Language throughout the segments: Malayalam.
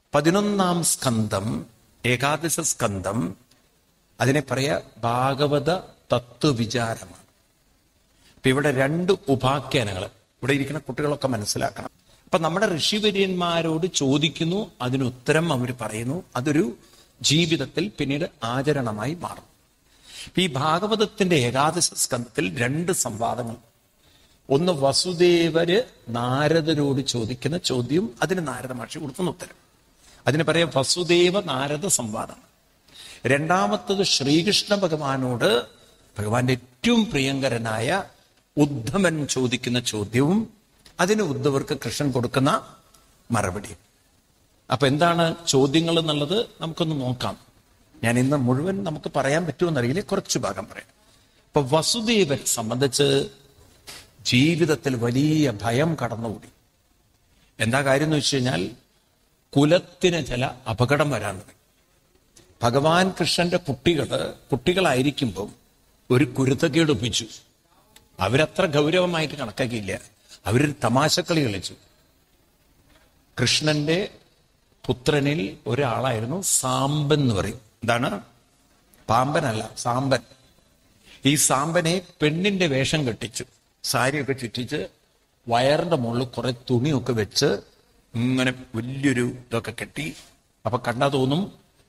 പതിനൊന്നാം സ്കന്ധം ഏകാദശ സ്കന്ധം അതിനെ പറയാ ഭാഗവത തത്വവിചാരമാണ് ഇപ്പൊ ഇവിടെ രണ്ട് ഉപാഖ്യാനങ്ങൾ ഇവിടെ ഇരിക്കുന്ന കുട്ടികളൊക്കെ മനസ്സിലാക്കണം അപ്പൊ നമ്മുടെ ഋഷിവര്യന്മാരോട് ചോദിക്കുന്നു അതിന് ഉത്തരം അവർ പറയുന്നു അതൊരു ജീവിതത്തിൽ പിന്നീട് ആചരണമായി മാറും ഈ ഭാഗവതത്തിന്റെ ഏകാദശ സ്കന്ധത്തിൽ രണ്ട് സംവാദങ്ങൾ ഒന്ന് വസുദേവര് നാരദരോട് ചോദിക്കുന്ന ചോദ്യം അതിന് നാരദ മഹർഷി കൊടുക്കുന്ന ഉത്തരം അതിന് പറയാം വസുദേവ നാരദ സംവാദം രണ്ടാമത്തത് ശ്രീകൃഷ്ണ ഭഗവാനോട് ഭഗവാന്റെ ഏറ്റവും പ്രിയങ്കരനായ ഉദ്ധമൻ ചോദിക്കുന്ന ചോദ്യവും അതിന് ഉദ്ധവർക്ക് കൃഷ്ണൻ കൊടുക്കുന്ന മറുപടിയും അപ്പൊ എന്താണ് ചോദ്യങ്ങൾ എന്നുള്ളത് നമുക്കൊന്ന് നോക്കാം ഞാൻ ഇന്ന് മുഴുവൻ നമുക്ക് പറയാൻ പറ്റുമെന്നറിയില്ല കുറച്ച് ഭാഗം പറയാം അപ്പൊ വസുദേവൻ സംബന്ധിച്ച് ജീവിതത്തിൽ വലിയ ഭയം കടന്നുകൂടി എന്താ കാര്യം എന്ന് വെച്ച് കഴിഞ്ഞാൽ കുലത്തിന് ചില അപകടം വരാൻ തുടങ്ങി ഭഗവാൻ കൃഷ്ണന്റെ കുട്ടികള് കുട്ടികളായിരിക്കുമ്പോൾ ഒരു കുരുത്തക്കേട് ഒപ്പിച്ചു അവരത്ര ഗൗരവമായിട്ട് കണക്കാക്കിയില്ല അവരൊരു തമാശക്കളി കളിച്ചു കൃഷ്ണന്റെ പുത്രനിൽ ഒരാളായിരുന്നു സാമ്പൻ എന്ന് പറയും എന്താണ് പാമ്പനല്ല സാമ്പൻ ഈ സാമ്പനെ പെണ്ണിന്റെ വേഷം കെട്ടിച്ചു സാരിയൊക്കെ ചുറ്റിച്ച് വയറിന്റെ മുകളിൽ കുറെ തുണിയൊക്കെ വെച്ച് ഇങ്ങനെ വലിയൊരു ഇതൊക്കെ കെട്ടി അപ്പൊ കണ്ടാ തോന്നും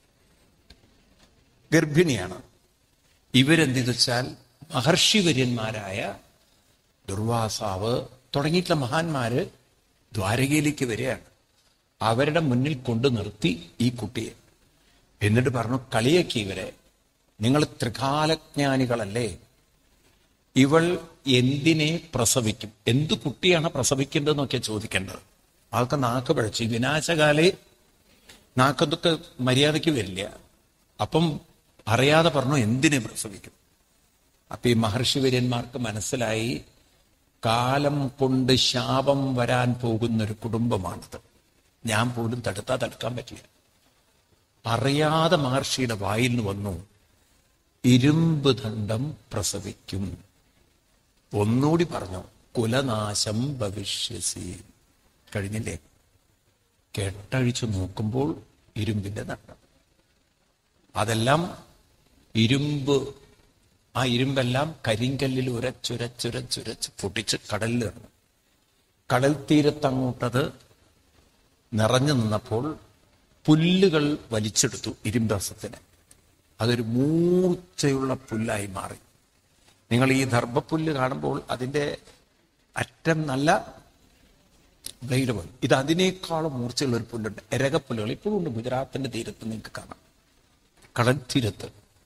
ഗർഭിണിയാണ് ഇവരെന്ത് വെച്ചാൽ മഹർഷിവര്യന്മാരായ ദുർവാസാവ് തുടങ്ങിയിട്ടുള്ള മഹാന്മാര് ദ്വാരകയിലേക്ക് വരികയാണ് അവരുടെ മുന്നിൽ കൊണ്ടു നിർത്തി ഈ കുട്ടിയെ എന്നിട്ട് പറഞ്ഞു കളിയാക്കി ഇവരെ നിങ്ങൾ ത്രികാലജ്ഞാനികളല്ലേ ഇവൾ എന്തിനെ പ്രസവിക്കും എന്തു കുട്ടിയാണ് പ്രസവിക്കേണ്ടതെന്നൊക്കെ ചോദിക്കേണ്ടത് ആൾക്ക് നാക്ക് പഴച്ചു വിനാശകാലെ നാക്കതൊക്കെ മര്യാദയ്ക്ക് വരില്ല അപ്പം അറിയാതെ പറഞ്ഞു എന്തിനെ പ്രസവിക്കും അപ്പൊ ഈ മഹർഷിവര്യന്മാർക്ക് മനസ്സിലായി കാലം കൊണ്ട് ശാപം വരാൻ പോകുന്ന ഒരു കുടുംബമാണിത് ഞാൻ പോലും തടുത്താ തടുക്കാൻ പറ്റില്ല അറിയാതെ മഹർഷിയുടെ വായിൽ നിന്ന് വന്നു ഇരുമ്പ് ദണ്ഡം പ്രസവിക്കും ഒന്നുകൂടി പറഞ്ഞു കുലനാശം ഭവിഷ്യസി കഴിഞ്ഞില്ലേ കെട്ടഴിച്ചു നോക്കുമ്പോൾ ഇരുമ്പിന്റെ ദണ്ഡം അതെല്ലാം ഇരുമ്പ് ആ ഇരുമ്പെല്ലാം കരിങ്കല്ലിൽ ഉരച്ചുരച്ചുരച്ചുരച്ച് പൊട്ടിച്ച് കടലിൽ ഇറങ്ങും കടൽ തീരത്തങ്ങോട്ടത് നിറഞ്ഞു നിന്നപ്പോൾ പുല്ലുകൾ വലിച്ചെടുത്തു ഇരുമ്പസത്തിന് അതൊരു മൂർച്ചയുള്ള പുല്ലായി മാറി നിങ്ങൾ ഈ ദർഭപ്പുല്ല് കാണുമ്പോൾ അതിന്റെ അറ്റം നല്ല ബ്ലേഡ് പോലെ ഇത് അതിനേക്കാളും മൂർച്ചയുള്ള ഒരു പുല്ലുണ്ട് എരകപ്പുല്ലുകൾ ഇപ്പോഴും ഉണ്ട് ഗുജറാത്തിന്റെ തീരത്ത് നിങ്ങൾക്ക് കാണാം കടൽ തീരത്ത്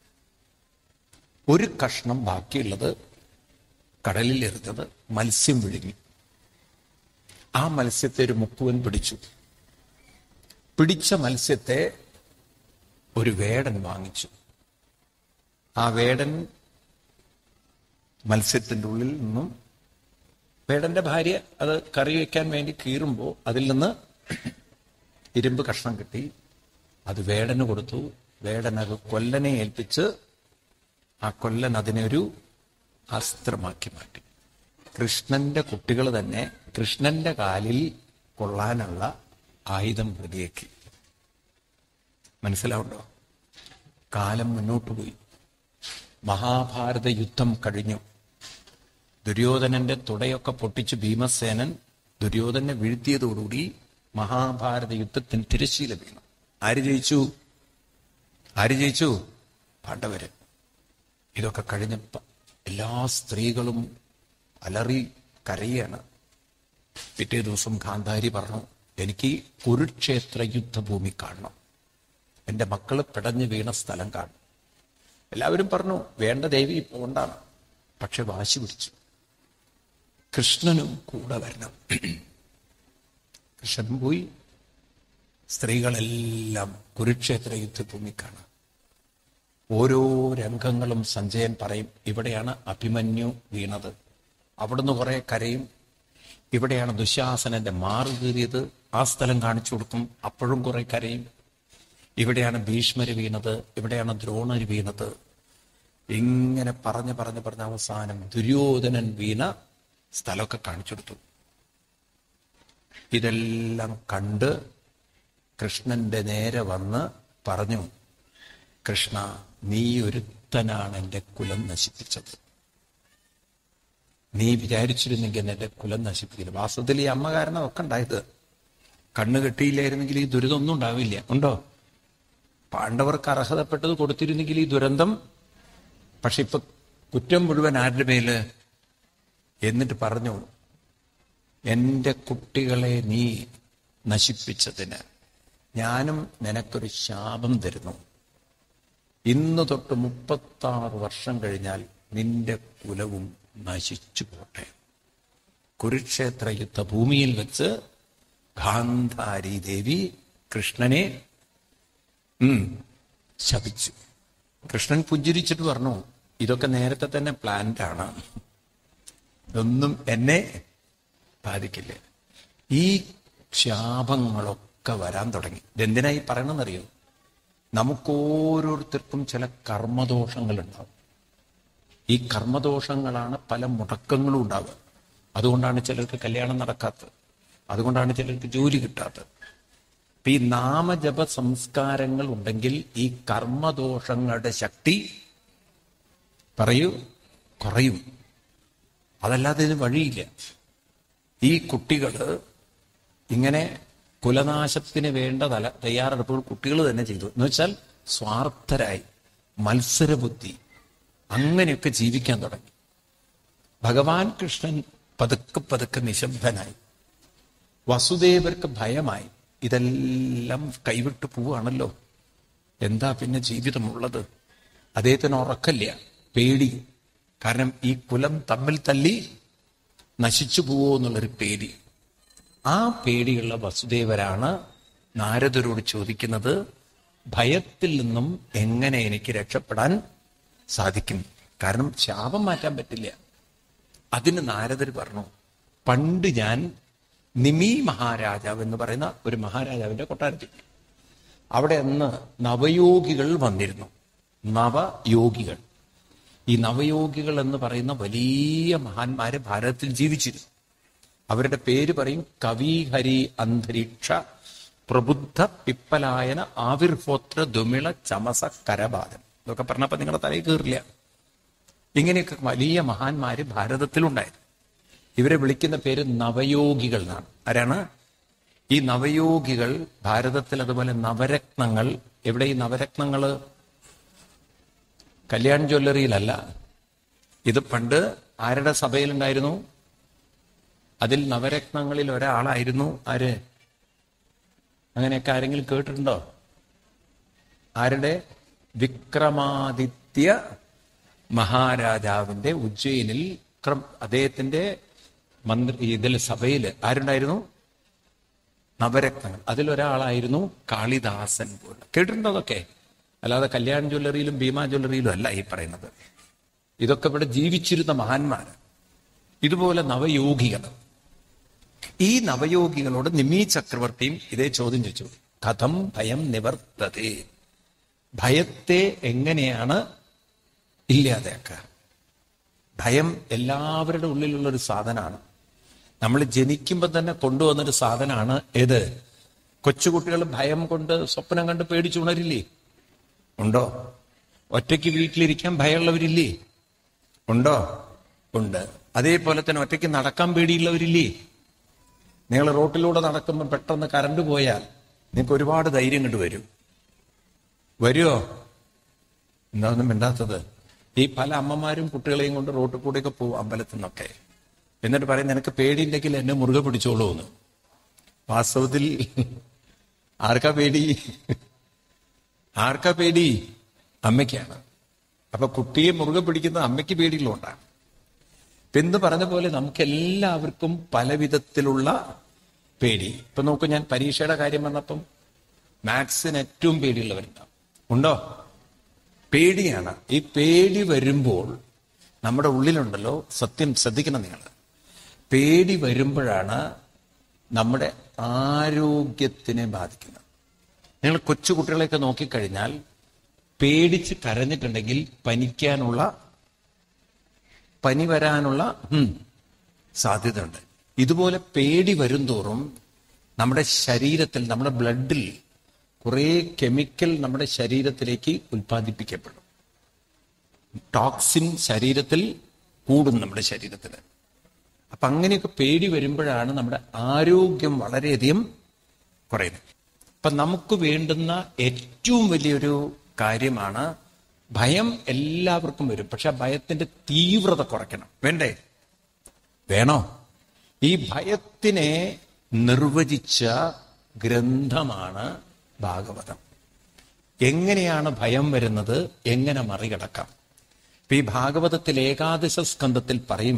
ഒരു കഷ്ണം ബാക്കിയുള്ളത് കടലിൽ എറിഞ്ഞത് മത്സ്യം വിഴുങ്ങി ആ മത്സ്യത്തെ ഒരു മുക്കുവൻ പിടിച്ചു പിടിച്ച മത്സ്യത്തെ ഒരു വേടൻ വാങ്ങിച്ചു ആ വേടൻ മത്സ്യത്തിന്റെ ഉള്ളിൽ നിന്നും വേടന്റെ ഭാര്യ അത് കറി വെക്കാൻ വേണ്ടി കീറുമ്പോൾ അതിൽ നിന്ന് ഇരുമ്പ് കഷ്ണം കിട്ടി അത് വേടന് കൊടുത്തു വേടൻ അത് കൊല്ലനെ ഏൽപ്പിച്ച് ആ കൊല്ലൻ അതിനെ ഒരു അസ്ത്രമാക്കി മാറ്റി കൃഷ്ണന്റെ കുട്ടികൾ തന്നെ കൃഷ്ണന്റെ കാലിൽ കൊള്ളാനുള്ള ആയുധം പ്രതിയാക്കി മനസ്സിലാവുണ്ടോ കാലം മുന്നോട്ട് പോയി മഹാഭാരത യുദ്ധം കഴിഞ്ഞു ദുര്യോധനന്റെ തുടയൊക്കെ പൊട്ടിച്ച് ഭീമസേനൻ ദുര്യോധനെ വീഴ്ത്തിയതോടുകൂടി മഹാഭാരത യുദ്ധത്തിന് തിരശ്ശീല വീണു ആര് ജയിച്ചു ആര് ജയിച്ചു പാണ്ഡവര് ഇതൊക്കെ കഴിഞ്ഞപ്പോ എല്ലാ സ്ത്രീകളും അലറി കരയാണ് പിറ്റേ ദിവസം ഗാന്ധാരി പറഞ്ഞു എനിക്ക് കുരുക്ഷേത്ര യുദ്ധഭൂമി കാണണം എന്റെ മക്കള് പിടഞ്ഞു വീണ സ്ഥലം കാണും എല്ലാവരും പറഞ്ഞു വേണ്ട ദേവി പോണ്ടാണ് പക്ഷെ വാശി പിടിച്ചു കൃഷ്ണനും കൂടെ വരണം കൃഷ്ണൻ പോയി സ്ത്രീകളെല്ലാം കുരുക്ഷേത്ര യുദ്ധഭൂമി കാണാം ഓരോ രംഗങ്ങളും സഞ്ജയൻ പറയും ഇവിടെയാണ് അഭിമന്യു വീണത് അവിടുന്ന് കുറെ കരയും ഇവിടെയാണ് ദുശാസനന്റെ മാറ് കീറിയത് ആ സ്ഥലം കാണിച്ചു കൊടുക്കും അപ്പോഴും കുറെ കരയും ഇവിടെയാണ് ഭീഷ്മര് വീണത് ഇവിടെയാണ് ദ്രോണര് വീണത് ഇങ്ങനെ പറഞ്ഞ് പറഞ്ഞ് പറഞ്ഞ അവസാനം ദുര്യോധനൻ വീണ സ്ഥലമൊക്കെ കാണിച്ചു കൊടുത്തു ഇതെല്ലാം കണ്ട് കൃഷ്ണന്റെ നേരെ വന്ന് പറഞ്ഞു കൃഷ്ണ നീ ഒരുത്തനാണ് എൻ്റെ കുലം നശിപ്പിച്ചത് നീ വിചാരിച്ചിരുന്നെങ്കിൽ എന്റെ കുലം നശിപ്പിക്കില്ല വാസ്തവത്തിൽ ഈ അമ്മ കാരണം ഒക്കെ ഉണ്ടായത് കണ്ണ് കെട്ടിയില്ലായിരുന്നെങ്കിൽ ഈ ദുരിതം ഒന്നും ഉണ്ടാവില്ല ഉണ്ടോ പാണ്ഡവർക്ക് അർഹതപ്പെട്ടത് കൊടുത്തിരുന്നെങ്കിൽ ഈ ദുരന്തം പക്ഷെ ഇപ്പൊ കുറ്റം മുഴുവൻ ആരുടെ മേല് എന്നിട്ട് പറഞ്ഞു എന്റെ കുട്ടികളെ നീ നശിപ്പിച്ചതിന് ഞാനും നിനക്കൊരു ശാപം തരുന്നു ഇന്ന് തൊട്ട് മുപ്പത്താറ് വർഷം കഴിഞ്ഞാൽ നിന്റെ കുലവും നശിച്ചു പോട്ടെ കുരുക്ഷേത്ര യുദ്ധഭൂമിയിൽ വെച്ച് ഗാന്ധാരി ദേവി കൃഷ്ണനെ ഉം, ശപിച്ചു കൃഷ്ണൻ പുഞ്ചിരിച്ചിട്ട് പറഞ്ഞു ഇതൊക്കെ നേരത്തെ തന്നെ പ്ലാൻഡ് ആണ് ഇതൊന്നും എന്നെ ബാധിക്കില്ല ഈ ശാപങ്ങളൊക്കെ വരാൻ തുടങ്ങി ഇതെന്തിനായി പറയണമെന്നറിയോ നമുക്ക് ഓരോരുത്തർക്കും ചില കർമ്മദോഷങ്ങളുണ്ടാവും ഈ കർമ്മദോഷങ്ങളാണ് പല മുടക്കങ്ങളും ഉണ്ടാവുക അതുകൊണ്ടാണ് ചിലർക്ക് കല്യാണം നടക്കാത്തത് അതുകൊണ്ടാണ് ചിലർക്ക് ജോലി കിട്ടാത്തത് അപ്പൊ ഈ നാമജപ സംസ്കാരങ്ങൾ ഉണ്ടെങ്കിൽ ഈ കർമ്മദോഷങ്ങളുടെ ശക്തി പറയൂ കുറയും അതല്ലാതെ ഇതിന് വഴിയില്ല ഈ കുട്ടികള് ഇങ്ങനെ കുലനാശത്തിന് വേണ്ട തല തയ്യാറെടുപ്പുകൾ കുട്ടികൾ തന്നെ ചെയ്തു എന്ന് വെച്ചാൽ സ്വാർത്ഥരായി മത്സരബുദ്ധി അങ്ങനെയൊക്കെ ജീവിക്കാൻ തുടങ്ങി ഭഗവാൻ കൃഷ്ണൻ പതുക്കെ പതുക്കെ നിശബ്ദനായി വസുദേവർക്ക് ഭയമായി ഇതെല്ലാം കൈവിട്ടു പോവുകയാണല്ലോ എന്താ പിന്നെ ജീവിതമുള്ളത് അദ്ദേഹത്തിന് ഉറക്കല്ല പേടി കാരണം ഈ കുലം തമ്മിൽ തല്ലി നശിച്ചു പോവോ എന്നുള്ളൊരു പേടി ആ പേടിയുള്ള വസുദേവരാണ് നാരദരോട് ചോദിക്കുന്നത് ഭയത്തിൽ നിന്നും എങ്ങനെ എനിക്ക് രക്ഷപ്പെടാൻ സാധിക്കും കാരണം ശാപം മാറ്റാൻ പറ്റില്ല അതിന് നാരദർ പറഞ്ഞു പണ്ട് ഞാൻ നിമി മഹാരാജാവ് എന്ന് പറയുന്ന ഒരു മഹാരാജാവിന്റെ കൊട്ടാരത്തിൽ അവിടെ അന്ന് നവയോഗികൾ വന്നിരുന്നു നവയോഗികൾ ഈ നവയോഗികൾ എന്ന് പറയുന്ന വലിയ മഹാന്മാര് ഭാരതത്തിൽ ജീവിച്ചിരുന്നു അവരുടെ പേര് പറയും കവിഹരി അന്തരീക്ഷ പ്രബുദ്ധ പിപ്പലായന ആവിർഹോത്ര ദുമിള ചമസ കരബാലൻ ഇതൊക്കെ പറഞ്ഞപ്പോ നിങ്ങളുടെ തലയിൽ കയറില്ല ഇങ്ങനെയൊക്കെ വലിയ മഹാന്മാര് ഭാരതത്തിലുണ്ടായിരുന്നു ഇവരെ വിളിക്കുന്ന പേര് നവയോഗികൾ എന്നാണ് ആരാണ് ഈ നവയോഗികൾ ഭാരതത്തിൽ അതുപോലെ നവരത്നങ്ങൾ എവിടെ ഈ നവരത്നങ്ങള് കല്യാൺ ജ്വല്ലറിയിലല്ല ഇത് പണ്ട് ആരുടെ സഭയിലുണ്ടായിരുന്നു അതിൽ നവരത്നങ്ങളിൽ ഒരാളായിരുന്നു ആര് അങ്ങനെയൊക്കെ ആരെങ്കിലും കേട്ടിട്ടുണ്ടോ ആരുടെ വിക്രമാദിത്യ മഹാരാജാവിന്റെ ഉജ്ജയിനിൽ ക്രം- അദ്ദേഹത്തിന്റെ മന്ത്രി ഇതിൽ സഭയിൽ ആരുണ്ടായിരുന്നു നവരത്നങ്ങൾ അതിലൊരാളായിരുന്നു കാളിദാസൻ പോലും കേട്ടിട്ടുണ്ടോ അതൊക്കെ അല്ലാതെ കല്യാൺ ജ്വല്ലറിയിലും ഭീമ ജ്വല്ലറിയിലും അല്ല ഈ പറയുന്നത് ഇതൊക്കെ ഇവിടെ ജീവിച്ചിരുന്ന മഹാന്മാർ ഇതുപോലെ നവയോഗികൾ ഈ നവയോഗികളോട് നിമി ചക്രവർത്തിയും ഇതേ ചോദ്യം ചോദിച്ചു കഥം ഭയം നിവർത്തതേ ഭയത്തെ എങ്ങനെയാണ് ഇല്ലാതെയാക്കുക ഭയം എല്ലാവരുടെ ഉള്ളിലുള്ള ഒരു സാധനമാണ് നമ്മൾ ജനിക്കുമ്പോൾ തന്നെ കൊണ്ടുവന്നൊരു സാധനമാണ് ഏത് കൊച്ചുകുട്ടികൾ ഭയം കൊണ്ട് സ്വപ്നം കണ്ട് പേടിച്ചുണരില്ലേ ഉണ്ടോ ഒറ്റയ്ക്ക് വീട്ടിലിരിക്കാൻ ഭയമുള്ളവരില്ലേ ഉണ്ടോ ഉണ്ട് അതേപോലെ തന്നെ ഒറ്റയ്ക്ക് നടക്കാൻ പേടിയുള്ളവരില്ലേ നിങ്ങൾ റോട്ടിലൂടെ നടക്കുമ്പോൾ പെട്ടെന്ന് കറണ്ട് പോയാൽ നിങ്ങൾക്ക് ഒരുപാട് ധൈര്യം കണ്ടു വരും വരുമോ എന്താണെന്നും മിണ്ടാത്തത് ഈ പല അമ്മമാരും കുട്ടികളെയും കൊണ്ട് റോട്ടിൽ കൂടെയൊക്കെ പോകും അമ്പലത്തിൽ നിന്നൊക്കെ എന്നിട്ട് പറയും നിനക്ക് പേടിയില്ലെങ്കിൽ എന്നെ മുറുകെ പിടിച്ചോളൂ എന്ന് വാസ്തവത്തിൽ ആർക്കാ പേടി ആർക്കാ പേടി അമ്മയ്ക്കാണ് അപ്പൊ കുട്ടിയെ മുറുകെ പിടിക്കുന്ന അമ്മയ്ക്ക് പേടിയുള്ളതുകൊണ്ടാണ് എന്ന് പറഞ്ഞ പോലെ നമുക്ക് എല്ലാവർക്കും പല വിധത്തിലുള്ള പേടി ഇപ്പൊ നോക്കൂ ഞാൻ പരീക്ഷയുടെ കാര്യം വന്നപ്പം മാത്സിന് ഏറ്റവും പേടിയുള്ളവരുണ്ടാവും ഉണ്ടോ പേടിയാണ് ഈ പേടി വരുമ്പോൾ നമ്മുടെ ഉള്ളിലുണ്ടല്ലോ സത്യം ശ്രദ്ധിക്കണം നിങ്ങൾ പേടി വരുമ്പോഴാണ് നമ്മുടെ ആരോഗ്യത്തിനെ ബാധിക്കുന്നത് നിങ്ങൾ കൊച്ചു കുട്ടികളെയൊക്കെ നോക്കിക്കഴിഞ്ഞാൽ പേടിച്ച് കരഞ്ഞിട്ടുണ്ടെങ്കിൽ പനിക്കാനുള്ള പനി വരാനുള്ള ഉം, സാധ്യതയുണ്ട് ഇതുപോലെ പേടി വരുംതോറും നമ്മുടെ ശരീരത്തിൽ നമ്മുടെ ബ്ലഡിൽ കുറേ കെമിക്കൽ നമ്മുടെ ശരീരത്തിലേക്ക് ഉൽപ്പാദിപ്പിക്കപ്പെടും ടോക്സിൻ ശരീരത്തിൽ കൂടും നമ്മുടെ ശരീരത്തിൽ അപ്പൊ അങ്ങനെയൊക്കെ പേടി വരുമ്പോഴാണ് നമ്മുടെ ആരോഗ്യം വളരെയധികം കുറയുന്നത് അപ്പൊ നമുക്ക് വേണ്ടുന്ന ഏറ്റവും വലിയൊരു കാര്യമാണ് ഭയം എല്ലാവർക്കും വരും പക്ഷെ ആ ഭയത്തിന്റെ തീവ്രത കുറയ്ക്കണം വേണ്ടേ വേണോ ഈ ഭയത്തിനെ നിർവചിച്ച ഗ്രന്ഥമാണ് ഭാഗവതം എങ്ങനെയാണ് ഭയം വരുന്നത് എങ്ങനെ മറികടക്കാം ഇപ്പൊ ഈ ഭാഗവതത്തിൽ ഏകാദശ സ്കന്ധത്തിൽ പറയും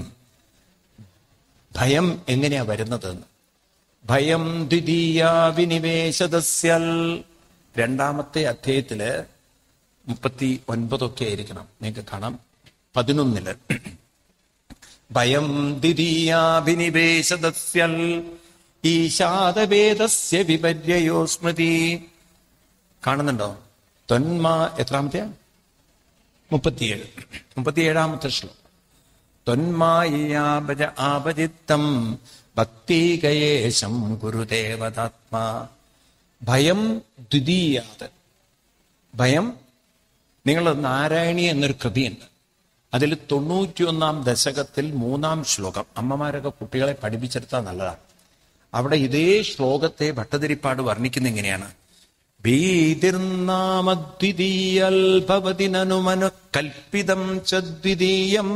ഭയം എങ്ങനെയാ വരുന്നത് എന്ന് ഭയം ദ്വിതീയ വിനിവേശതസ്യൽ രണ്ടാമത്തെ അധ്യായത്തില് മുപ്പത്തി ഒൻപതൊക്കെ ആയിരിക്കണം നിങ്ങൾക്ക് കാണാം പതിനൊന്നില് ഭയം ദ്വിതീയാഭിനിവേശതസ്യൽ ഈശാദവേദസ്യ വിപര്യോ സ്മൃതി കാണുന്നുണ്ടോ തൊന്മാ എത്രാമത്തെ മുപ്പത്തിയേഴ് മുപ്പത്തിയേഴാമത്തെ ശ്ലോകം ത്വന്മായാഭജ ആപജിത്തം ഭക്തികയേശം ഗുരുദേവതാത്മാ ഭയം ദ്വിതീയാത് ഭയം നിങ്ങൾ നാരായണി എന്നൊരു കൃതിയുണ്ട് അതിൽ തൊണ്ണൂറ്റിയൊന്നാം ദശകത്തിൽ മൂന്നാം ശ്ലോകം അമ്മമാരൊക്കെ കുട്ടികളെ പഠിപ്പിച്ചെടുത്താൽ നല്ലതാണ് അവിടെ ഇതേ ശ്ലോകത്തെ ഭട്ടതിരിപ്പാട് വർണ്ണിക്കുന്ന എങ്ങനെയാണ് ഭീതിർനാമദ്വിതീയൽ ഭവതി നനുമനു കൽപ്പിതം ചദ്വിതീയം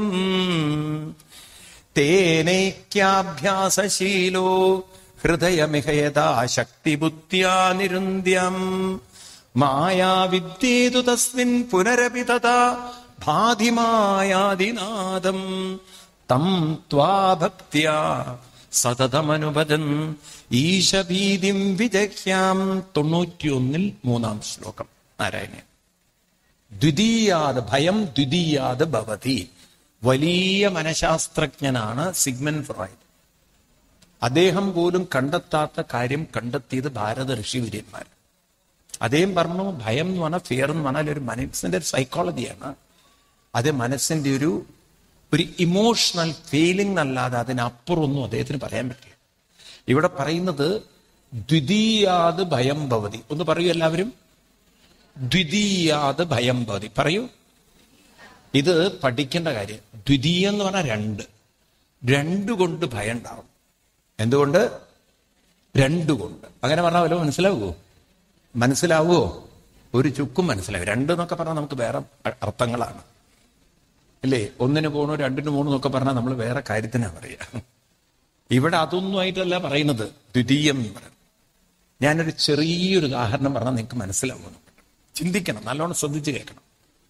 തേനൈക്യാഭ്യാസശീലോ ഹൃദയമിഹയതാ ശക്തിബുദ്ധ്യാ നിരുന്ധ്യം മായാവിദ്യേതു തസ്മിൻ പുനരപി തഥാ ഭാതിമായാദിനാദം തം ത്വാ ഭക്ത്യാ സതതമനുഭജൻ ഈശഭീതിം വിജഹ്യാം തൊണ്ണൂറ്റിയൊന്നിൽ മൂന്നാം ശ്ലോകം നാരായണൻ ദ്വിതീയാത് ഭയം ദ്വിതീയാത് ഭവതി വലിയ മനഃശാസ്ത്രജ്ഞനാണ് സിഗ്മൻ ഫ്രോയിഡ് അദ്ദേഹം പോലും കണ്ടെത്താത്ത കാര്യം കണ്ടെത്തിയത് ഭാരത ഋഷിവര്യന്മാർ അദ്ദേഹം പറഞ്ഞു ഭയം എന്ന് പറഞ്ഞാൽ ഫിയർ എന്ന് പറഞ്ഞാൽ ഒരു മനസ്സിന്റെ ഒരു സൈക്കോളജിയാണ് അത് മനസ്സിന്റെ ഒരു ഒരു ഇമോഷണൽ ഫീലിംഗ് അല്ലാതെ അതിനപ്പുറം ഒന്നും അദ്ദേഹത്തിന് പറയാൻ പറ്റില്ല ഇവിടെ പറയുന്നത് ദ്വിതീയാത് ഭയം ഭവതി ഒന്ന് പറയൂ എല്ലാവരും ദ്വിതീയാത് ഭയം ഭവതി പറയൂ ഇത് പഠിക്കേണ്ട കാര്യം ദ്വിതീയം എന്ന് പറഞ്ഞാൽ രണ്ട് രണ്ട് കൊണ്ട് ഭയം ഉണ്ടാവും എന്തുകൊണ്ട് രണ്ട് കൊണ്ട് അങ്ങനെ പറഞ്ഞാൽ വല്ലതും മനസ്സിലാവുമോ മനസ്സിലാവുമോ ഒരു ചുക്കും മനസ്സിലാവും രണ്ട് എന്നൊക്കെ പറഞ്ഞാൽ നമുക്ക് വേറെ അർത്ഥങ്ങളാണ് ഇല്ലേ ഒന്നിന് പോണു രണ്ടിന് പോണു എന്നൊക്കെ പറഞ്ഞാൽ നമ്മൾ വേറെ കാര്യത്തിനാ പറയുക ഇവിടെ അതൊന്നും ആയിട്ടല്ല പറയുന്നത് ദ്വിതീയം എന്ന് പറയുന്നത് ഞാനൊരു ചെറിയൊരു ഉദാഹരണം പറഞ്ഞാൽ നിങ്ങൾക്ക് മനസ്സിലാവുന്നു ചിന്തിക്കണം നല്ലോണം ശ്രദ്ധിച്ച് കേൾക്കണം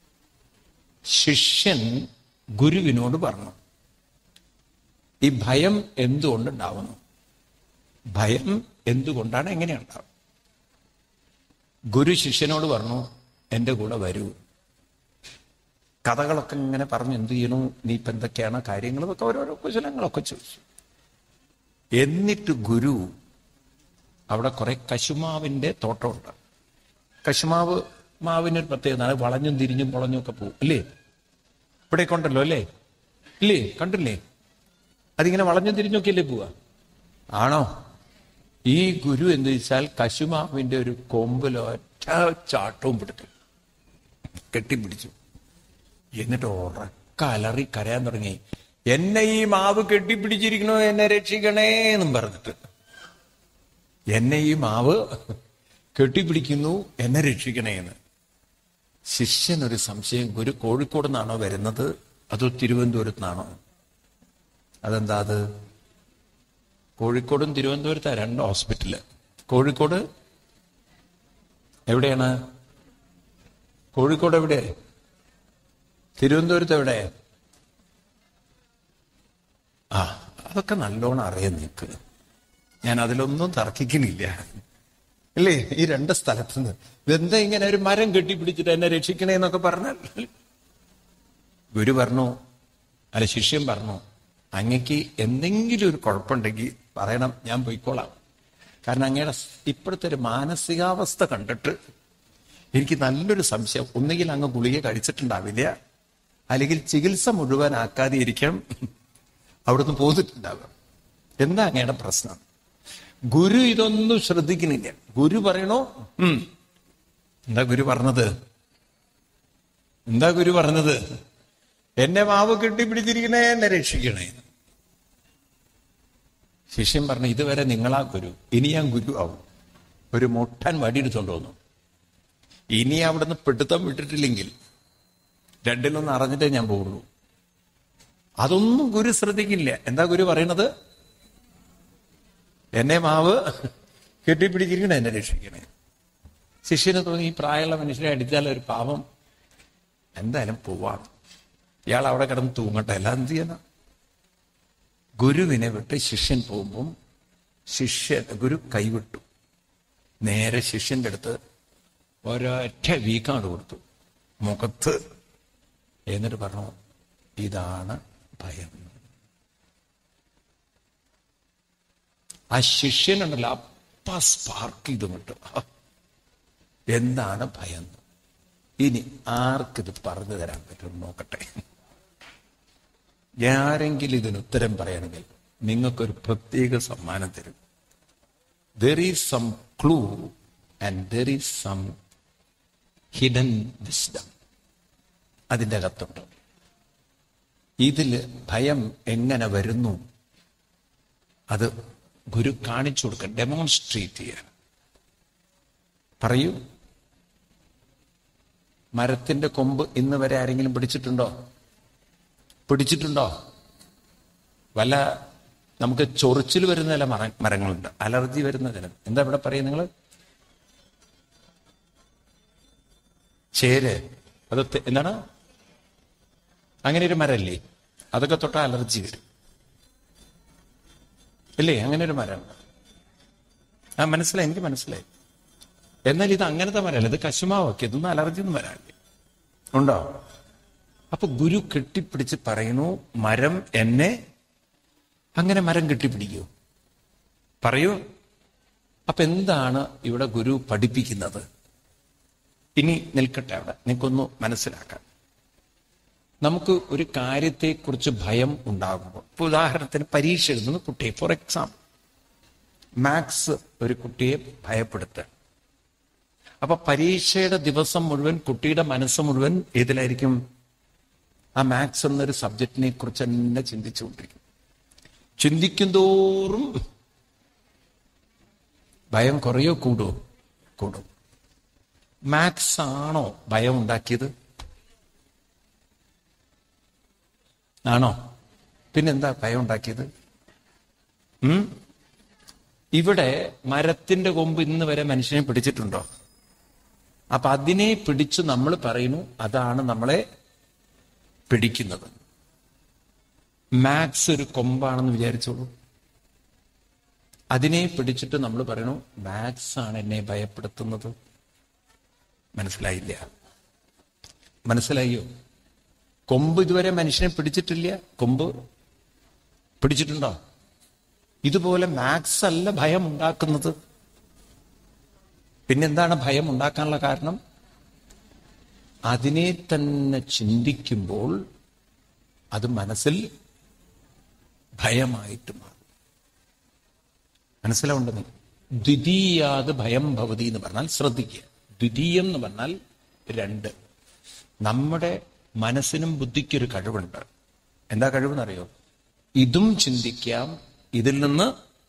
ശിഷ്യൻ ഗുരുവിനോട് പറഞ്ഞു ഈ ഭയം എന്തുകൊണ്ടുണ്ടാവുന്നു ഭയം എന്തുകൊണ്ടാണ് എങ്ങനെയുണ്ടാവും ഗുരു ശിഷ്യനോട് പറഞ്ഞു എൻ്റെ കൂടെ വരൂ കഥകളൊക്കെ ഇങ്ങനെ പറഞ്ഞു എന്ത് ചെയ്യണു നീ ഇപ്പം എന്തൊക്കെയാണ് കാര്യങ്ങൾ ഇതൊക്കെ ഓരോരോ കുശലങ്ങളൊക്കെ ചോദിച്ചു എന്നിട്ട് ഗുരു അവിടെ കുറെ കശുമാവിന്റെ തോട്ടമുണ്ട് കശുമാവ് മാവിനൊരു പ്രത്യേകത അത് വളഞ്ഞും തിരിഞ്ഞും പൊളഞ്ഞും ഒക്കെ പോകും അല്ലേ ഇവിടെ കൊണ്ടല്ലോ അല്ലേ ഇല്ലേ കണ്ടില്ലേ അതിങ്ങനെ വളഞ്ഞും തിരിഞ്ഞൊക്കെ അല്ലേ പോവാ ആണോ ഈ ഗുരു എന്ന് വെച്ചാൽ കശുമാവിന്റെ ഒരു കൊമ്പിലോ ഒറ്റ ചാട്ടവും പിടിച്ചു കെട്ടിപ്പിടിച്ചു എന്നിട്ട് ഉറക്ക അലറി കരയാൻ തുടങ്ങി എന്നെ ഈ മാവ് കെട്ടിപ്പിടിച്ചിരിക്കണോ എന്നെ രക്ഷിക്കണേ എന്നും പറഞ്ഞിട്ട് എന്നെ ഈ മാവ് കെട്ടിപ്പിടിക്കുന്നു എന്നെ രക്ഷിക്കണേ എന്ന് ശിഷ്യൻ ഒരു സംശയം ഗുരു കോഴിക്കോട് നിന്നാണോ വരുന്നത് അതോ തിരുവനന്തപുരത്ത് നിന്നാണോ അതെന്താ അത് കോഴിക്കോടും തിരുവനന്തപുരത്താ രണ്ട് ഹോസ്പിറ്റല് കോഴിക്കോട് എവിടെയാണ് കോഴിക്കോട് എവിടെ തിരുവനന്തപുരത്ത് എവിടെ ആ അതൊക്കെ നല്ലോണം അറിയാം നിനക്ക് ഞാൻ അതിലൊന്നും തർക്കിക്കുന്നില്ല അല്ലേ ഈ രണ്ട് സ്ഥലത്ത് നിന്ന് ഇതെന്താ ഇങ്ങനെ ഒരു മരം കെട്ടിപ്പിടിച്ചിട്ട് എന്നെ രക്ഷിക്കണേ എന്നൊക്കെ പറഞ്ഞാൽ ഗുരു പറഞ്ഞു അല്ല ശിഷ്യൻ പറഞ്ഞു അങ്ങക്ക് എന്തെങ്കിലും ഒരു കുഴപ്പമുണ്ടെങ്കിൽ പറയണം ഞാൻ പോയിക്കോളാം കാരണം അങ്ങയുടെ ഇപ്പോഴത്തെ ഒരു മാനസികാവസ്ഥ കണ്ടിട്ട് എനിക്ക് നല്ലൊരു സംശയം ഒന്നുകിൽ അങ്ങ് ഗുളിക കഴിച്ചിട്ടുണ്ടാവില്ല അല്ലെങ്കിൽ ചികിത്സ മുഴുവനാക്കാതെ ഇരിക്കാം അവിടുന്ന് പോന്നിട്ടുണ്ടാവുക എന്താ അങ്ങയുടെ പ്രശ്നം ഗുരു ഇതൊന്നും ശ്രദ്ധിക്കുന്നില്ല ഗുരു പറയണോ ഉം എന്താ ഗുരു പറഞ്ഞത് എന്താ ഗുരു പറഞ്ഞത് എന്നെ മാവ് കെട്ടിപ്പിടിച്ചിരിക്കണേ എന്നെ രക്ഷിക്കണേ ശിഷ്യൻ പറഞ്ഞു ഇതുവരെ നിങ്ങളാ ഗുരു ഇനി ഞാൻ ഗുരു ആവും ഒരു മുട്ടൻ വടിയെടുത്തോണ്ട് വന്നു ഇനി അവിടുന്ന് പിടുത്തം വിട്ടിട്ടില്ലെങ്കിൽ രണ്ടിലൊന്ന് അറിഞ്ഞിട്ടേ ഞാൻ പോകുള്ളൂ അതൊന്നും ഗുരു ശ്രദ്ധിക്കില്ല എന്താ ഗുരു പറയണത് എന്നെ മാവ് കെട്ടിപ്പിടിച്ചിരിക്കണേ എന്നെ രക്ഷിക്കണേ ശിഷ്യന് തോന്നി ഈ പ്രായമുള്ള മനുഷ്യരെ അടിച്ചാൽ ഒരു പാപം എന്തായാലും പോവാണ് ഇയാൾ അവിടെ കിടന്ന് തൂങ്ങട്ടെ എല്ലാം എന്ത് ചെയ്യണ ഗുരുവിനെ വിട്ട് ശിഷ്യൻ പോകുമ്പം ശിഷ്യൻ ഗുരു കൈവിട്ടു നേരെ ശിഷ്യന്റെ അടുത്ത് ഒരൊറ്റ വീക്കാണ് കൊടുത്തു മുഖത്ത് എന്നിട്ട് പറഞ്ഞു ഇതാണ് ഭയം ആ ശിഷ്യനുണ്ടല്ലോ അപ്പ സ്പാർക്ക് ചെയ്ത് വിട്ടു എന്താണ് ഭയം ഇനി ആർക്കിത് പറഞ്ഞു തരാൻ പറ്റും നോക്കട്ടെ ആരെങ്കിലും ഇതിന് ഉത്തരം പറയണമെങ്കിൽ നിങ്ങൾക്കൊരു പ്രത്യേക സമ്മാനം തരും there is some clue and there is some hidden wisdom അതിൻ്റെ അകത്തുണ്ട് ഇതിൽ ഭയം എങ്ങനെ വരുന്നു അത് ഗുരു കാണിച്ചു കൊടുക്കാൻ ഡെമോൺസ്ട്രേറ്റ് ചെയ്യാൻ പറയൂ മരത്തിന്റെ കൊമ്പ് ഇന്ന് വരെ ആരെങ്കിലും പിടിച്ചിട്ടുണ്ടോ പിടിച്ചിട്ടുണ്ടോ വല്ല നമുക്ക് ചൊറിച്ചിൽ വരുന്ന ചില മര മരങ്ങളുണ്ട് അലർജി വരുന്ന ചില എന്താ ഇവിടെ പറയും നിങ്ങൾ ചേര് അത് തെ- എന്താണ് അങ്ങനെ ഒരു മരല്ലേ അതൊക്കെ തൊട്ട അലർജി വരും ഇല്ലേ അങ്ങനെ ഒരു മരമുണ്ട് ആ മനസ്സിലായി എനിക്ക് മനസ്സിലായി എന്നാൽ ഇത് അങ്ങനത്തെ മരമല്ല ഇത് കശുമാവൊക്കെ ഇതൊന്നും അലർജി ഒന്നും വരാനില്ല ഉണ്ടോ അപ്പൊ ഗുരു കെട്ടിപ്പിടിച്ച് പറയുന്നു മരം എന്നെ അങ്ങനെ മരം കെട്ടിപ്പിടിക്കൂ പറയൂ അപ്പൊ എന്താണ് ഇവിടെ ഗുരു പഠിപ്പിക്കുന്നത് ഇനി നിൽക്കട്ടെ അവിടെ നിങ്ങൾക്കൊന്ന് മനസ്സിലാക്കാം നമുക്ക് ഒരു കാര്യത്തെക്കുറിച്ച് ഭയം ഉണ്ടാകുമ്പോൾ ഇപ്പൊ ഉദാഹരണത്തിന് പരീക്ഷ എഴുതുന്ന കുട്ടിയെ ഫോർ എക്സാമ്പിൾ മാത്സ് ഒരു കുട്ടിയെ ഭയപ്പെടുത്തുക അപ്പൊ പരീക്ഷയുടെ ദിവസം മുഴുവൻ കുട്ടിയുടെ മനസ്സ് മുഴുവൻ ഏതിലായിരിക്കും ആ മാത്സ് എന്നൊരു സബ്ജക്റ്റിനെ കുറിച്ച് തന്നെ ചിന്തിച്ചുകൊണ്ടിരിക്കും ചിന്തിക്കും തോറും ഭയം കുറയോ കൂടുമോ കൂടും മാത്സ് ആണോ ഭയം ഉണ്ടാക്കിയത് ആണോ പിന്നെന്താ ഭയം ഉണ്ടാക്കിയത് ഉം ഇവിടെ മരത്തിന്റെ കൊമ്പ് ഇന്ന് വരെ മനുഷ്യനെ പിടിച്ചിട്ടുണ്ടോ അപ്പൊ അതിനെ പിടിച്ച് നമ്മൾ പറയുന്നു അതാണ് നമ്മളെ പിടിക്കുന്നത് മാത്സ് ഒരു കൊമ്പാണെന്ന് വിചാരിച്ചോളൂ അതിനെ പിടിച്ചിട്ട് നമ്മൾ പറയണു മാത്സ് ആണ് എന്നെ ഭയപ്പെടുത്തുന്നത് മനസ്സിലായില്ല മനസ്സിലായോ കൊമ്പ് ഇതുവരെ മനുഷ്യനെ പിടിച്ചിട്ടില്ല കൊമ്പ് പിടിച്ചിട്ടുണ്ടോ ഇതുപോലെ മാത്സ് അല്ല ഭയം ഉണ്ടാക്കുന്നത് പിന്നെന്താണ് ഭയം ഉണ്ടാക്കാനുള്ള കാരണം അതിനെ തന്നെ ചിന്തിക്കുമ്പോൾ അത് മനസ്സിൽ ഭയമായിട്ട് മാറും മനസ്സിലാവുണ്ടെന്ന് ദ്വിതീയാത് ഭയം ഭവതി എന്ന് പറഞ്ഞാൽ ശ്രദ്ധിക്കുക ദ്വിതീയം എന്ന് പറഞ്ഞാൽ രണ്ട് നമ്മുടെ മനസ്സിനും ബുദ്ധിക്കൊരു കഴിവുണ്ട് എന്താ കഴിവെന്നറിയോ ഇതും ചിന്തിക്കാം ഇതിൽ നിന്ന്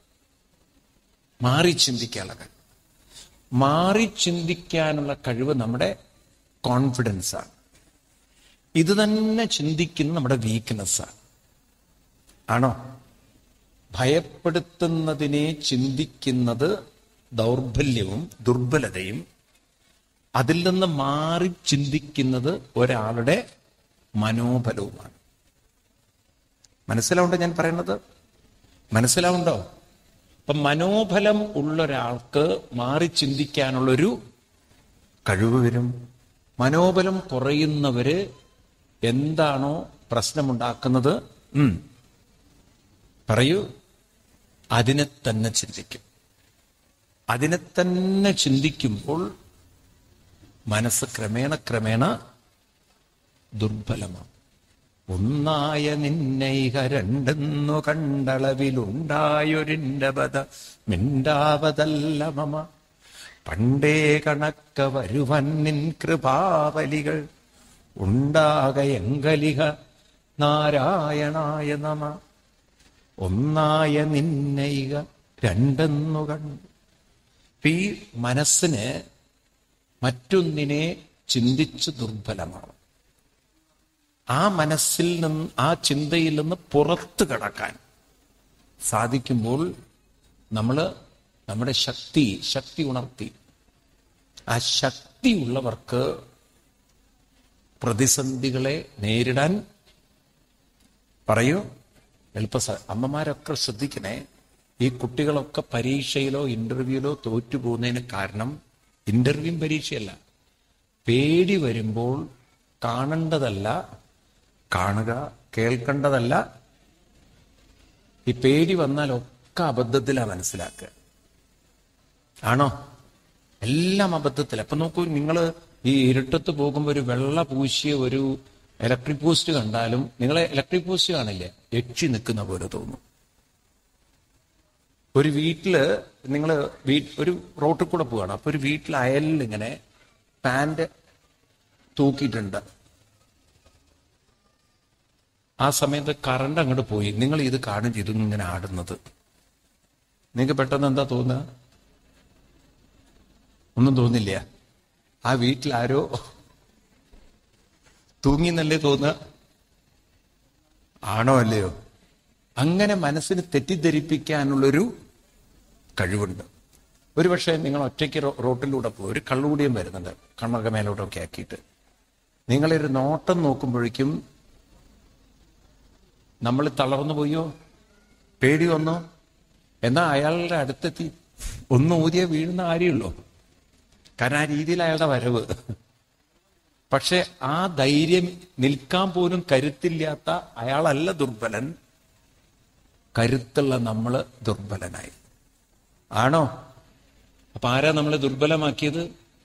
മാറി ചിന്തിക്കാനുള്ള കഴിവ് മാറി ചിന്തിക്കാനുള്ള കഴിവ് നമ്മുടെ കോൺഫിഡൻസ് ആണ് ഇത് തന്നെ ചിന്തിക്കുന്ന നമ്മുടെ വീക്ക്നെസ്സാണ് ആണോ ഭയപ്പെടുത്തുന്നതിനെ ചിന്തിക്കുന്നത് ദൗർബല്യവും ദുർബലതയും അതിൽ നിന്ന് മാറി ചിന്തിക്കുന്നത് ഒരാളുടെ മനോബലവുമാണ് മനസ്സിലാവുണ്ടോ ഞാൻ പറയുന്നത് മനസ്സിലാവുണ്ടോ അപ്പൊ മനോബലം ഉള്ള ഒരാൾക്ക് മാറി ചിന്തിക്കാനുള്ളൊരു കഴിവ് വരും മനോബലം കുറയുന്നവര് എന്താണോ പ്രശ്നമുണ്ടാക്കുന്നത് ഉം പറയൂ അതിനെ തന്നെ ചിന്തിക്കും അതിനെ തന്നെ ചിന്തിക്കുമ്പോൾ മനസ്സ് ക്രമേണ ക്രമേണ ദുർബലമാണ് ഒന്നായ നിന്നൈക രണ്ടെന്നു കണ്ടളവിലുണ്ടായൊരിന്റെ ബത മിണ്ടാവതല്ല മമ പണ്ടേ കണക്ക വരുവൻ നിൻ കൃപാവലികൾ ഉണ്ടാകയെങ്കലിക നാരായണായ നമ ഒന്നായ നിന്നയിക രണ്ടെന്നു കണ്ടു ഈ മനസ്സിന് മറ്റൊന്നിനെ ചിന്തിച്ച് ദുർബലമാണ് ആ മനസ്സിൽ നിന്ന് ആ ചിന്തയിൽ നിന്ന് പുറത്തു കടക്കാൻ സാധിക്കുമ്പോൾ നമ്മൾ നമ്മുടെ ശക്തി ശക്തി ഉണർത്തി ആ ശക്തിയുള്ളവർക്ക് പ്രതിസന്ധികളെ നേരിടാൻ പറയൂ എളുപ്പ അമ്മമാരൊക്കെ ശ്രദ്ധിക്കണേ ഈ കുട്ടികളൊക്കെ പരീക്ഷയിലോ ഇന്റർവ്യൂയിലോ തോറ്റു പോകുന്നതിന് കാരണം ഇന്റർവ്യൂ പരീക്ഷയല്ല പേടി വരുമ്പോൾ കാണേണ്ടതല്ല കാണുക കേൾക്കേണ്ടതല്ല ഈ പേടി വന്നാൽ ഒക്കെ അബദ്ധത്തിലാ മനസ്സിലാക്കുക ആണോ എല്ലാം അബദ്ധത്തില അപ്പൊ നോക്കൂ നിങ്ങൾ ഈ ഇരുട്ടത്ത് പോകുമ്പോൾ ഒരു വെള്ള പൂശിയ ഒരു ഇലക്ട്രിക് പോസ്റ്റ് കണ്ടാലും നിങ്ങളെ ഇലക്ട്രിക് പോസ്റ്റ് കാണില്ലേ എച്ചി നിൽക്കുന്ന പോലെ തോന്നും ഒരു വീട്ടില് നിങ്ങൾ ഒരു റോട്ടിൽ കൂടെ പോവാണ് അപ്പൊ ഒരു വീട്ടിൽ അയലിൽ ഇങ്ങനെ പാന്റ് തൂക്കിയിട്ടുണ്ട് ആ സമയത്ത് കറണ്ട് അങ്ങോട്ട് പോയി നിങ്ങൾ ഇത് കാണും ചെയ്തു ഇങ്ങനെ ആടുന്നത് നിങ്ങൾക്ക് പെട്ടെന്ന് എന്താ തോന്നുക ഒന്നും തോന്നില്ല ആ വീട്ടിൽ ആരോ തൂങ്ങിന്നല്ലേ തോന്നുക ആണോ അല്ലയോ അങ്ങനെ മനസ്സിന് തെറ്റിദ്ധരിപ്പിക്കാനുള്ളൊരു കഴിവുണ്ട് ഒരുപക്ഷെ നിങ്ങൾ ഒറ്റയ്ക്ക് റോട്ടിലൂടെ പോകും ഒരു കള്ളുകൂടിയും വരുന്നുണ്ട് കണ്ണൊക്കെ മേലോട്ടൊക്കെ ആക്കിയിട്ട് നിങ്ങളൊരു നോട്ടം നോക്കുമ്പോഴേക്കും നമ്മൾ തളർന്നു പോയോ പേടി വന്നോ എന്നാ അയാളുടെ അടുത്തെത്തി ഒന്ന് ഊതിയ വീഴുന്ന കാര്യമുള്ളൂ കാരണം ആ രീതിയിൽ അയാളുടെ വരവ് പക്ഷെ ആ ധൈര്യം നിൽക്കാൻ പോലും കരുത്തില്ലാത്ത അയാളല്ല ദുർബലൻ കരുത്തുള്ള നമ്മള് ദുർബലനായി ആണോ അപ്പൊ ആരാ നമ്മളെ ദുർബലമാക്കിയത്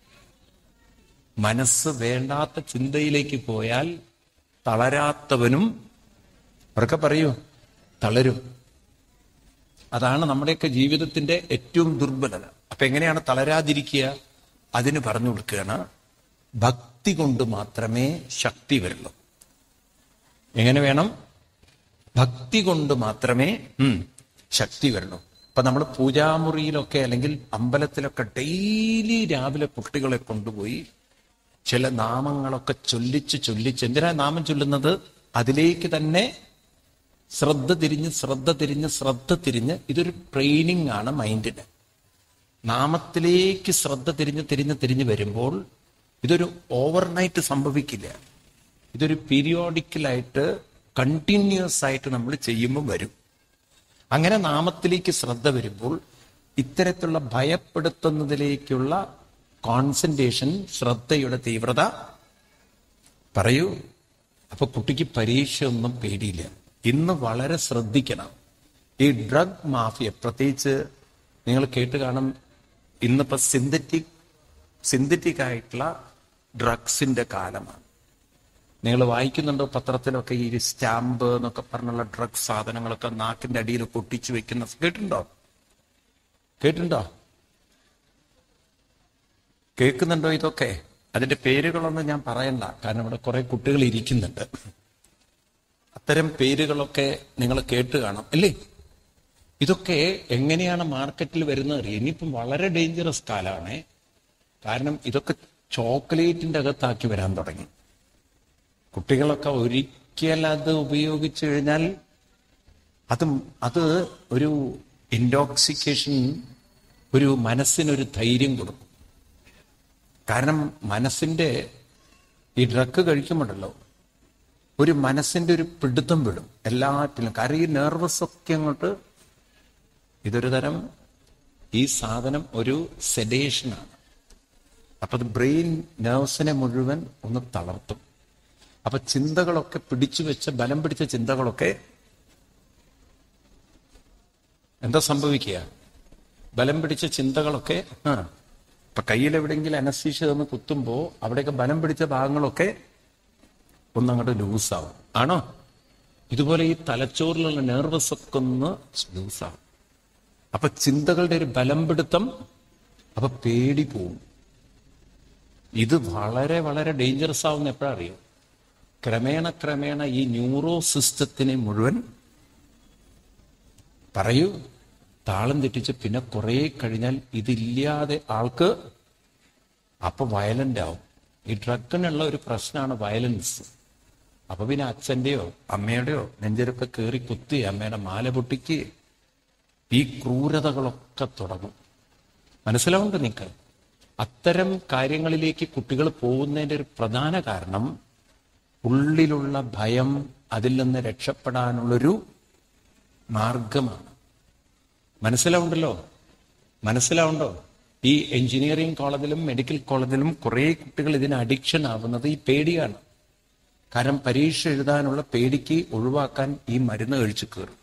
മനസ്സ് വേണ്ടാത്ത ചിന്തയിലേക്ക് പോയാൽ തളരാത്തവനും അവരൊക്കെ പറയൂ തളരും അതാണ് നമ്മുടെയൊക്കെ ജീവിതത്തിന്റെ ഏറ്റവും ദുർബലത അപ്പൊ എങ്ങനെയാണ് തളരാതിരിക്കുക അതിന് പറഞ്ഞു കൊടുക്കുകയാണ് ഭക്തി കൊണ്ട് മാത്രമേ ശക്തി വരുള്ളൂ എങ്ങനെ വേണം ഭക്തി കൊണ്ട് മാത്രമേ ഉം, ശക്തി വരണു ഇപ്പൊ നമ്മൾ പൂജാമുറിയിലൊക്കെ അല്ലെങ്കിൽ അമ്പലത്തിലൊക്കെ ഡെയിലി രാവിലെ കുട്ടികളെ കൊണ്ടുപോയി ചില നാമങ്ങളൊക്കെ ചൊല്ലിച്ച് ചൊല്ലിച്ച് എന്തിനാ നാമം ചൊല്ലുന്നത് അതിലേക്ക് തന്നെ ശ്രദ്ധ തിരിഞ്ഞ് ശ്രദ്ധ തിരിഞ്ഞ് ശ്രദ്ധ തിരിഞ്ഞ് ഇതൊരു ട്രെയിനിങ് ആണ് മൈൻഡിന് നാമത്തിലേക്ക് ശ്രദ്ധ തിരിഞ്ഞ് തിരിഞ്ഞ് തിരിഞ്ഞ് വരുമ്പോൾ ഇതൊരു ഓവർനൈറ്റ് സംഭവിക്കില്ല ഇതൊരു പീരിയോഡിക്കലായിട്ട് കണ്ടിന്യൂസ് ആയിട്ട് നമ്മൾ ചെയ്യുമ്പോൾ വരും അങ്ങനെ നാമത്തിലേക്ക് ശ്രദ്ധ വരുമ്പോൾ ഇത്തരത്തിലുള്ള ഭയപ്പെടുത്തുന്നതിലേക്കുള്ള കോൺസെൻട്രേഷൻ ശ്രദ്ധയുടെ തീവ്രത പറയൂ അപ്പൊ കുട്ടിക്ക് പരീക്ഷ ഒന്നും പേടിയില്ല ഇന്ന് വളരെ ശ്രദ്ധിക്കണം ഈ ഡ്രഗ് മാഫിയ പ്രത്യേകിച്ച് നിങ്ങൾ കേട്ട് കാണും ഇന്നിപ്പോ സിന്തറ്റിക് സിന്തറ്റിക് ആയിട്ടുള്ള ഡ്രഗ്സിന്റെ കാലമാണ് നിങ്ങൾ വായിക്കുന്നുണ്ടോ പത്രത്തിലൊക്കെ ഈ സ്റ്റാമ്പ് എന്നൊക്കെ പറഞ്ഞുള്ള ഡ്രഗ് സാധനങ്ങളൊക്കെ നാക്കിന്റെ അടിയിൽ പൊട്ടിച്ചു വെക്കുന്ന കേട്ടിട്ടുണ്ടോ കേട്ടിട്ടുണ്ടോ കേൾക്കുന്നുണ്ടോ ഇതൊക്കെ അതിന്റെ പേരുകളൊന്നും ഞാൻ പറയണ്ട കാരണം ഇവിടെ കുറെ കുട്ടികൾ ഇരിക്കുന്നുണ്ട് അത്തരം പേരുകളൊക്കെ നിങ്ങൾ കേട്ട് കാണാം അല്ലേ ഇതൊക്കെ എങ്ങനെയാണ് മാർക്കറ്റിൽ വരുന്നത് അറിയാം ഇനിയിപ്പം വളരെ ഡേഞ്ചറസ് കാലമാണ് കാരണം ഇതൊക്കെ ചോക്ലേറ്റിന്റെ അകത്താക്കി വരാൻ തുടങ്ങി കുട്ടികളൊക്കെ ഒരിക്കൽ അത് ഉപയോഗിച്ചു കഴിഞ്ഞാൽ അത് അത് ഒരു ഇൻടോക്സിക്കേഷൻ ഒരു മനസ്സിനൊരു ധൈര്യം കൊടുക്കും കാരണം മനസ്സിന്റെ ഈ ഡ്രഗ് കഴിക്കുമ്പോഴല്ലോ ഒരു മനസ്സിന്റെ ഒരു പിടുത്തം വിടും എല്ലാറ്റിലും കാരണം ഈ നെർവസ് ഒക്കെ അങ്ങോട്ട് ഇതൊരു തരം ഈ സാധനം ഒരു സെഡേഷനാണ് അപ്പൊ അത് ബ്രെയിൻ നെർവ്സിനെ മുഴുവൻ ഒന്ന് തളർത്തും അപ്പൊ ചിന്തകളൊക്കെ പിടിച്ചു വെച്ച ബലം പിടിച്ച ചിന്തകളൊക്കെ എന്താ സംഭവിക്കുക ബലം പിടിച്ച ചിന്തകളൊക്കെ ആ ഇപ്പൊ കയ്യിൽ എവിടെയെങ്കിലും അനസ്തീഷ തന്ന് കുത്തുമ്പോ അവിടെയൊക്കെ ബലം പിടിച്ച ഭാഗങ്ങളൊക്കെ ഒന്നങ്ങോട്ട് ലൂസാവും ആണോ ഇതുപോലെ ഈ തലച്ചോറിലുള്ള നെർവസ് ഒക്കെ ഒന്ന് ലൂസാവും അപ്പൊ ചിന്തകളുടെ ഒരു ബലം പിടുത്തം അപ്പൊ പേടി പോവും ഇത് വളരെ വളരെ ഡേഞ്ചറസ് ആവുന്ന എപ്പോഴറിയോ ക്രമേണ ക്രമേണ ഈ ന്യൂറോ സിസ്റ്റത്തിനെ മുഴുവൻ പറയൂ താളം തെറ്റിച്ച് പിന്നെ കുറെ കഴിഞ്ഞാൽ ഇതില്ലാതെ ആൾക്ക് അപ്പൊ വയലന്റ് ആവും ഈ ഡ്രഗിനുള്ള ഒരു പ്രശ്നമാണ് വയലൻസ് അപ്പൊ പിന്നെ അച്ഛന്റെയോ അമ്മയുടെയോ നെഞ്ചിരൊക്കെ കയറി കുത്തി അമ്മയുടെ മാല പൊട്ടിക്ക് ഈ ക്രൂരതകളൊക്കെ തുടങ്ങും മനസ്സിലാവുണ്ട് നിങ്ങൾക്ക് അത്തരം കാര്യങ്ങളിലേക്ക് കുട്ടികൾ പോകുന്നതിന്റെ ഒരു പ്രധാന കാരണം ഉള്ളിലുള്ള ഭയം അതിൽ നിന്ന് രക്ഷപ്പെടാനുള്ളൊരു മാർഗമാണ് മനസ്സിലാവുണ്ടല്ലോ മനസ്സിലാവുണ്ടോ ഈ എഞ്ചിനീയറിംഗ് കോളേജിലും മെഡിക്കൽ കോളേജിലും കുറെ കുട്ടികൾ ഇതിന് അഡിക്ഷൻ ആവുന്നത് ഈ പേടിയാണ് കാരണം പരീക്ഷ എഴുതാനുള്ള പേടിക്ക് ഒഴിവാക്കാൻ ഈ മരുന്ന് കഴിച്ചു കയറും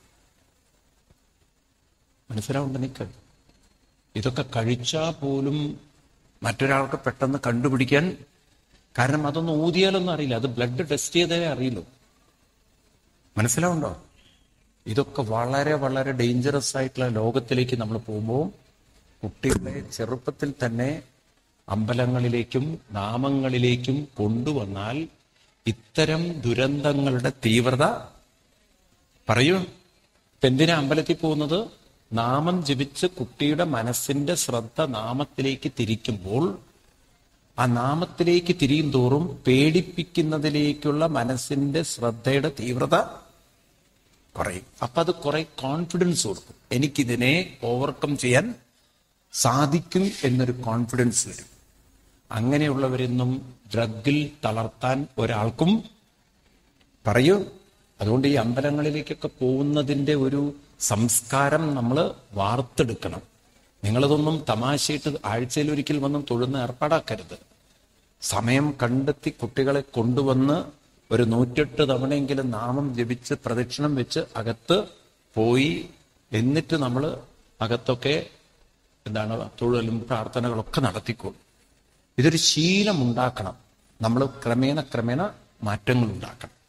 മനസ്സിലാവുണ്ട് നിക്ക് ഇതൊക്കെ കഴിച്ചാൽ പോലും മറ്റൊരാൾക്ക് പെട്ടെന്ന് കണ്ടുപിടിക്കാൻ കാരണം അതൊന്നും ഊതിയാലൊന്നും അറിയില്ല അത് ബ്ലഡ് ടെസ്റ്റ് ചെയ്തേ അറിയുള്ളൂ മനസ്സിലാവുണ്ടോ ഇതൊക്കെ വളരെ വളരെ ഡേഞ്ചറസ് ആയിട്ടുള്ള ലോകത്തിലേക്ക് നമ്മൾ പോകുമ്പോൾ കുട്ടികളെ ചെറുപ്പത്തിൽ തന്നെ അമ്പലങ്ങളിലേക്കും നാമങ്ങളിലേക്കും കൊണ്ടുവന്നാൽ ഇത്തരം ദുരന്തങ്ങളുടെ തീവ്രത പറയൂ ഇപ്പൊ എന്തിനാ അമ്പലത്തിൽ പോകുന്നത് നാമം ജപിച്ച് കുട്ടിയുടെ മനസ്സിന്റെ ശ്രദ്ധ നാമത്തിലേക്ക് തിരിക്കുമ്പോൾ ആ നാമത്തിലേക്ക് തിരിയും തോറും പേടിപ്പിക്കുന്നതിലേക്കുള്ള മനസ്സിന്റെ ശ്രദ്ധയുടെ തീവ്രത കുറയും അപ്പൊ അത് കുറെ കോൺഫിഡൻസ് കൊടുക്കും എനിക്കിതിനെ ഓവർകം ചെയ്യാൻ സാധിക്കും എന്നൊരു കോൺഫിഡൻസ് വരും അങ്ങനെയുള്ളവരെന്നും ഡ്രഗിൽ തളർത്താൻ ഒരാൾക്കും പറയൂ അതുകൊണ്ട് ഈ അമ്പലങ്ങളിലേക്കൊക്കെ പോകുന്നതിന്റെ ഒരു സംസ്കാരം നമ്മൾ വാർത്തെടുക്കണം നിങ്ങളതൊന്നും തമാശയിട്ട് ആഴ്ചയിൽ ഒരിക്കൽ വന്നും തൊഴുന്ന ഏർപ്പാടാക്കരുത് സമയം കണ്ടെത്തി കുട്ടികളെ കൊണ്ടുവന്ന് ഒരു നൂറ്റെട്ട് തവണയെങ്കിലും നാമം ജപിച്ച് പ്രദക്ഷിണം വെച്ച് അകത്ത് പോയി എന്നിട്ട് നമ്മൾ അകത്തൊക്കെ എന്താണ് തൊഴിലും പ്രാർത്ഥനകളൊക്കെ നടത്തിക്കോളും ഇതൊരു ശീലം ഉണ്ടാക്കണം നമ്മൾ ക്രമേണ ക്രമേണ മാറ്റങ്ങൾ ഉണ്ടാക്കണം